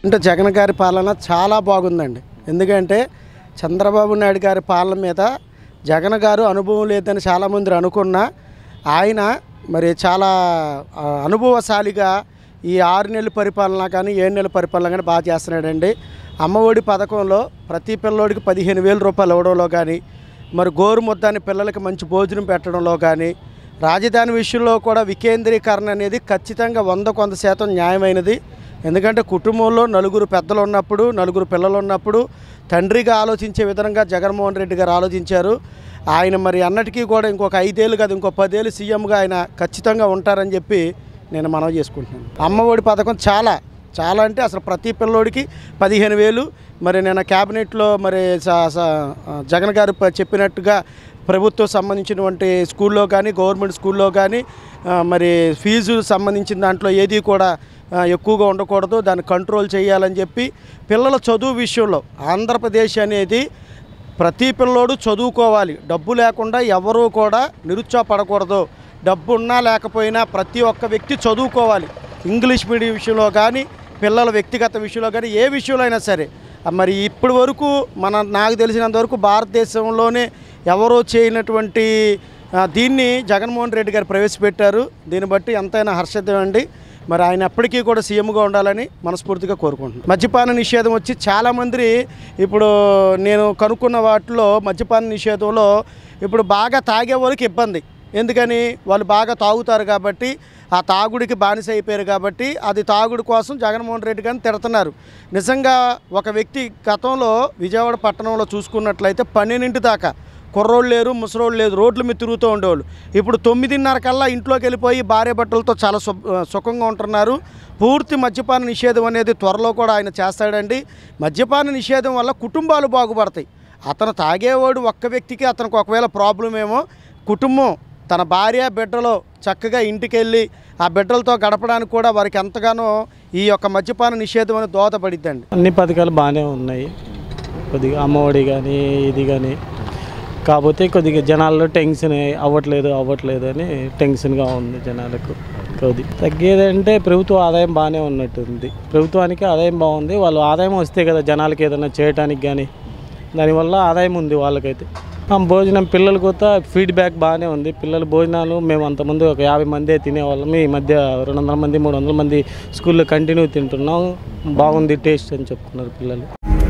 అంటే జగన్ గారి పాలన చాలా బాగుందండి ఎందుకంటే చంద్రబాబు నాయుడు గారి పాలన మీద జగన్ గారు అనుభవం లేదని చాలామంది అనుకున్నా ఆయన మరి చాలా ఆ, అనుభవశాలిగా ఈ ఆరు నెలల పరిపాలన కానీ ఏడు నెలల పరిపాలన కానీ బాగా చేస్తున్నాడండి అమ్మఒడి పథకంలో ప్రతి పిల్లోడికి పదిహేను వేల రూపాయలు ఇవ్వడంలో కానీ మరి గోరు ముద్దాని పిల్లలకి మంచి భోజనం పెట్టడంలో కానీ రాజధాని విషయంలో కూడా వికేంద్రీకరణ అనేది ఖచ్చితంగా వంద కొంత శాతం న్యాయమైనది ఎందుకంటే కుటుంబంలో నలుగురు పెద్దలు ఉన్నప్పుడు నలుగురు పిల్లలు ఉన్నప్పుడు తండ్రిగా ఆలోచించే విధంగా జగన్మోహన్ రెడ్డి గారు ఆలోచించారు ఆయన మరి అన్నటికీ కూడా ఇంకొక ఐదేళ్ళు కాదు ఇంకో పదేళ్ళు సీఎంగా ఆయన ఖచ్చితంగా ఉంటారని చెప్పి నేను మనవి చేసుకుంటున్నాను అమ్మఒడి పథకం చాలా చాలా అంటే అసలు ప్రతి పిల్లోడికి పదిహేను వేలు మరి నేను క్యాబినెట్లో మరి స- స- జగన్ గారు ప- చెప్పినట్టుగా ప్రభుత్వం సంబంధించినటువంటి స్కూల్లో కానీ గవర్నమెంట్ స్కూల్లో కానీ ఆ, మరి ఫీజు సంబంధించిన దాంట్లో ఏది కూడా ఆ, ఎక్కువగా ఉండకూడదు దాన్ని కంట్రోల్ చేయాలని చెప్పి పిల్లల చదువు విషయంలో ఆంధ్రప్రదేశ్ అనేది ప్రతి పిల్లోడు చదువుకోవాలి డబ్బు లేకుండా ఎవరూ కూడా నిరుత్సాహపడకూడదు డబ్బు ఉన్నా లేకపోయినా ప్రతి ఒక్క వ్యక్తి చదువుకోవాలి ఇంగ్లీష్ మీడియం విషయంలో కానీ పిల్లల వ్యక్తిగత విషయంలో కానీ ఏ విషయంలో అయినా సరే ఆ మరి ఇప్పటి వరకు మన నాకు తెలిసినంత వరకు భారతదేశంలోనే ఎవరో చేయనటువంటి ఆ, దీన్ని జగన్మోహన్ రెడ్డి గారు ప్రవేశపెట్టారు దీన్ని బట్టి ఎంతైనా హర్షితం అండి మరి ఆయన ఎప్పటికీ కూడా సీఎంగా ఉండాలని మనస్ఫూర్తిగా కోరుకుంటున్నాను మద్యపాన నిషేధం వచ్చి చాలామంది ఇప్పుడు నేను కనుక్కున్న వాటిలో మద్యపాన నిషేధంలో ఇప్పుడు బాగా తాగే వాళ్ళకి ఇబ్బంది ఎందుకని వాళ్ళు బాగా తాగుతారు కాబట్టి ఆ తాగుడికి బానిస అయిపోయారు కాబట్టి అది తాగుడు కోసం జగన్మోహన్ రెడ్డి గారిని తిడుతున్నారు నిజంగా ఒక వ్యక్తి గతంలో విజయవాడ పట్టణంలో చూసుకున్నట్లయితే పన్నెండింటి దాకా కుర్రోళ్ళు లేరు ముసలోళ్ళు లేదు రోడ్ల మీద తిరుగుతూ ఉండేవాళ్ళు ఇప్పుడు తొమ్మిదిన్నర కల్లా ఇంట్లోకి వెళ్ళిపోయి భార్య బట్టలతో చాలా సు సుఖంగా ఉంటున్నారు పూర్తి మద్యపాన నిషేధం అనేది త్వరలో కూడా ఆయన చేస్తాడండి మద్యపాన నిషేధం వల్ల కుటుంబాలు బాగుపడతాయి అతను తాగేవాడు ఒక్క వ్యక్తికి అతనికి ఒకవేళ ప్రాబ్లం ఏమో కుటుంబం తన భార్య బిడ్డలో చక్కగా ఇంటికి వెళ్ళి ఆ బిడ్డలతో గడపడానికి కూడా వారికి ఎంతగానో ఈ యొక్క మద్యపాన నిషేధం అనేది దోహదపడిద్దండి అన్ని పథకాలు బాగానే ఉన్నాయి కొద్దిగా అమ్మఒడి కానీ ఇది కానీ కాకపోతే కొద్దిగా జనాల్లో టెన్షన్ అవ్వట్లేదు అవ్వట్లేదు అని టెన్షన్గా ఉంది జనాలకు కొద్ది తగ్గేదంటే ప్రభుత్వ ఆదాయం బాగానే ఉన్నట్టుంది ప్రభుత్వానికి ఆదాయం బాగుంది వాళ్ళు ఆదాయం వస్తే కదా జనాలకి ఏదైనా చేయడానికి కానీ దానివల్ల ఆదాయం ఉంది వాళ్ళకైతే ఆ భోజనం పిల్లలు కొత్త ఫీడ్బ్యాక్ బాగానే ఉంది పిల్లల భోజనాలు మేము అంతమంది ఒక యాభై మందే తినేవాళ్ళం ఈ మధ్య రెండు వందల మంది మూడు వందల మంది స్కూల్లో కంటిన్యూ తింటున్నాం బాగుంది టేస్ట్ అని చెప్తున్నారు పిల్లలు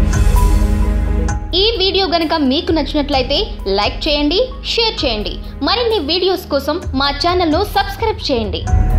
ఈ వీడియో గనక మీకు నచ్చినట్లయితే లైక్ చేయండి షేర్ చేయండి మరిన్ని వీడియోస్ కోసం మా ఛానల్ను సబ్స్క్రైబ్ చేయండి